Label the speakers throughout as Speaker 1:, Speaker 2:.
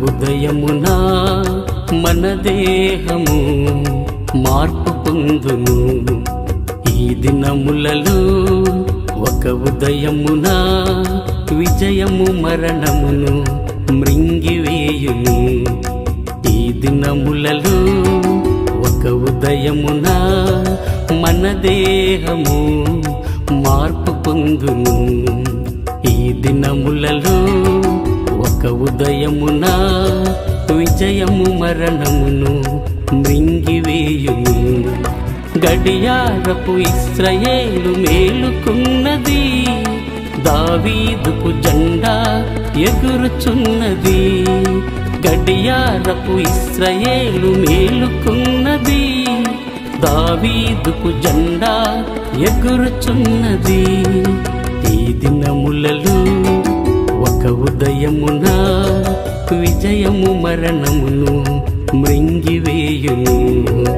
Speaker 1: ఉదయమున మన దేహము మార్పు పొందును ఈ దినములలో ఒక ఉదయమున విజయము మరణమును మృంగివేయును ఈ దినములలో ఒక ఉదయమున మన దేహము మార్పు పొందును ఈ దినములలో ఒక ఉదయమున విజయము మరణమును మృంగివేయును గడియారపు ఇస్రయేలు మేలుకున్నది దావీదుకు జెండా ఎగురుచున్నది గడియారపు ఇస్రయేలు మేలుకున్నది దావీదుకు జెండా ఎగురుచున్నది ఈ దినములలో ఒక ఉదయమున విజయము మరణమును మృంగివేయును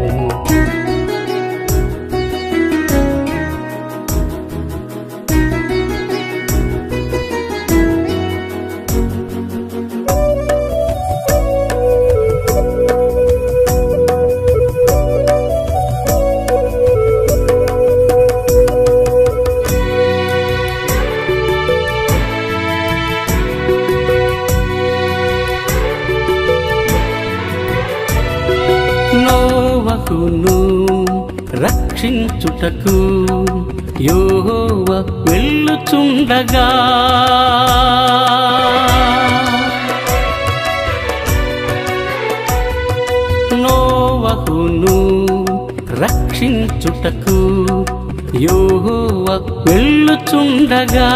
Speaker 1: నోవహును రక్షించుటకు యోహోవ వెళ్ళుచుండగా నోవహును రక్షించుటకు యోహోవ వెళ్ళుచుండగా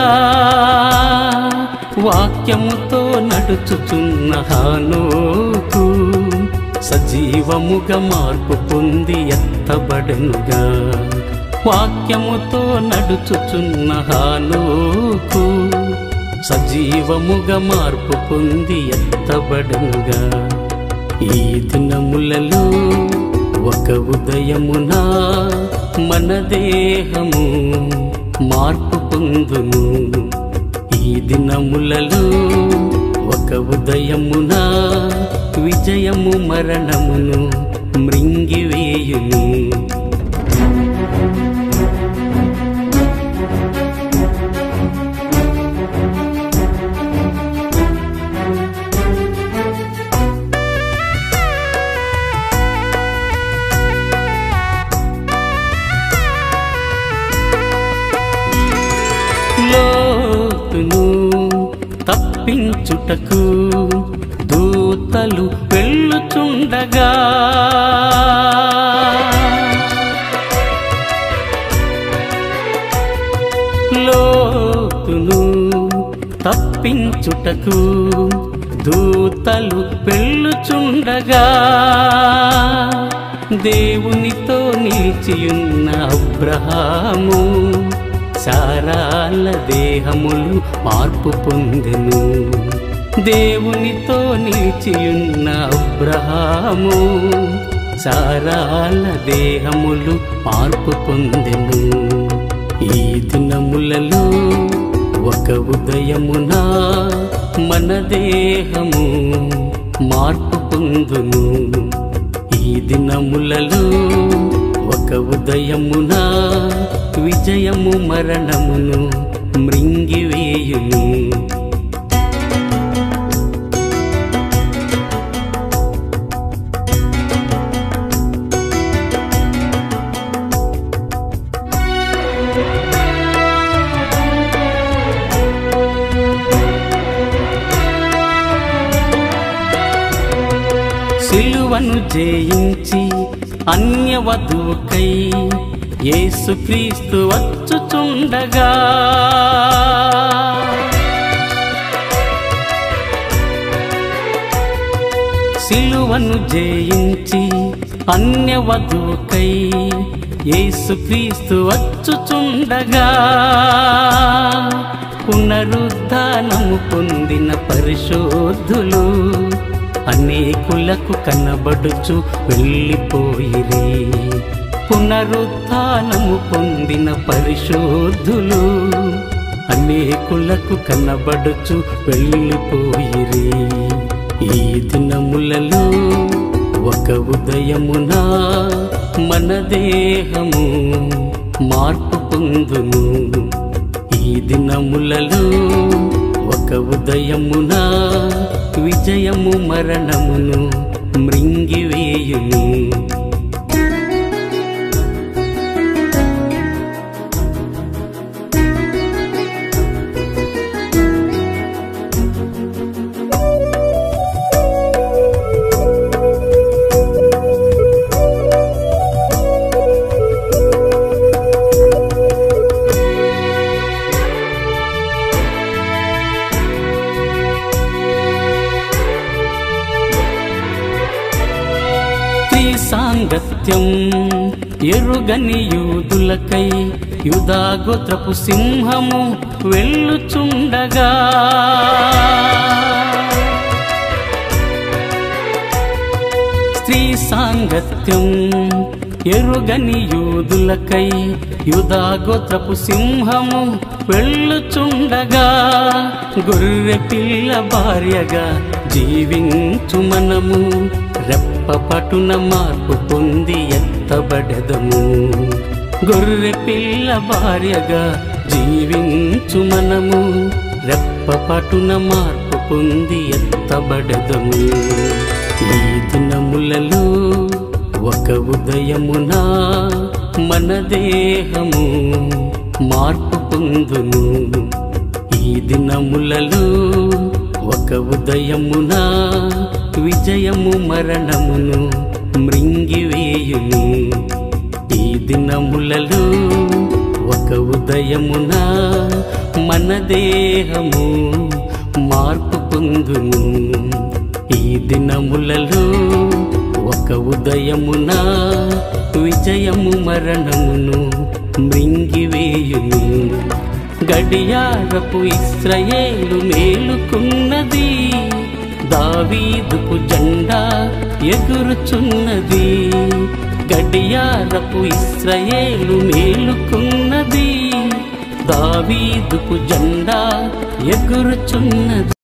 Speaker 1: వాక్యముతో నడుచుచున్న హానోకు సజీవముగా మార్పు పొంది ఎత్తబడనుగా వాక్యముతో నడుచుచున్న హానోకు సజీవముగా మార్పు పొంది ఎత్తబడనుగా ఈ దినములలో ఒక ఉదయమున మన దేహము మార్పు పొందును ఈ దినములలో ఒక ఉదయమున విజయము మరణమును మృంగివేయును లోతును తప్పించుటకు దూతలు వెళ్ళుచుండగా లోతును తప్పించుటకు దూతలు వెళ్ళుచుండగా దేవునితో నిలిచియున్న అబ్రహాము సారాల దేహములు మార్పు పొందెను దేవునితో నిలిచియున్న అబ్రహాము సారాల దేహములు మార్పు పొందెను ఈ దినములలో ఒక ఉదయమున మన దేహము మార్పు పొందును ఈ దినములలో ఒక ఉదయమున విజయము మరణమును మృంగివేయును సిలువను జయించి అన్యవధువుకై యేసుక్రీస్తు వచ్చుచుండగా సిలువను జయించి అన్యవధువుకై యేసుక్రీస్తు వచ్చుచుండగా పునరుద్ధానము పొందిన పరిశోధులు అనేకులకు కనబడుచు వెళ్ళిపోయిరి పునరుత్నము పొందిన పరిశోధులు అనేకులకు కనబడుచు వెళ్ళిపోయిరి ఈ దినములలో ఒక ఉదయమున మన దేహము మార్పు పొందును ఈ దినములలో ఒక ఉదయమున విజయము మరణమును మృంగివేయును స్త్రీ సాంగత్యం ఎరుగని యూదులకై యుధాగోత్రపు సింహము వెళ్ళుచుండగా స్త్రీ సాంగత్యం ఎరుగని యూదులకై యుధాగోత్రపు సింహము వెళ్ళుచుండగా గొర్రె పిల్ల భార్యగా జీవించు మనము రెప్పపటున మార్పు పొంది ఎత్తబడెదము గొర్రె పిల్ల భార్యగా జీవించు మనము రెప్పపటున మార్పు పొంది ఎత్తబడెదము ఈ దినములలో ఒక ఉదయమున మన దేహము మార్పు పొందును ఈ దినములలో ఒక ఉదయమున విజయము మరణమును మృంగివేయును ఈ దినములలో ఒక ఉదయమున మన దేహము మార్పు పొందును ఈ దినములలో ఒక ఉదయమున విజయము మరణమును మృంగివేయును గడియారపు ఇస్రయేలు మేలుకున్నది దావీదుకు జెండా ఎగురుచున్నది గడియారపు ఇస్రయేలు మేలుకున్నది దావీదుకు జెండా ఎగురుచున్నది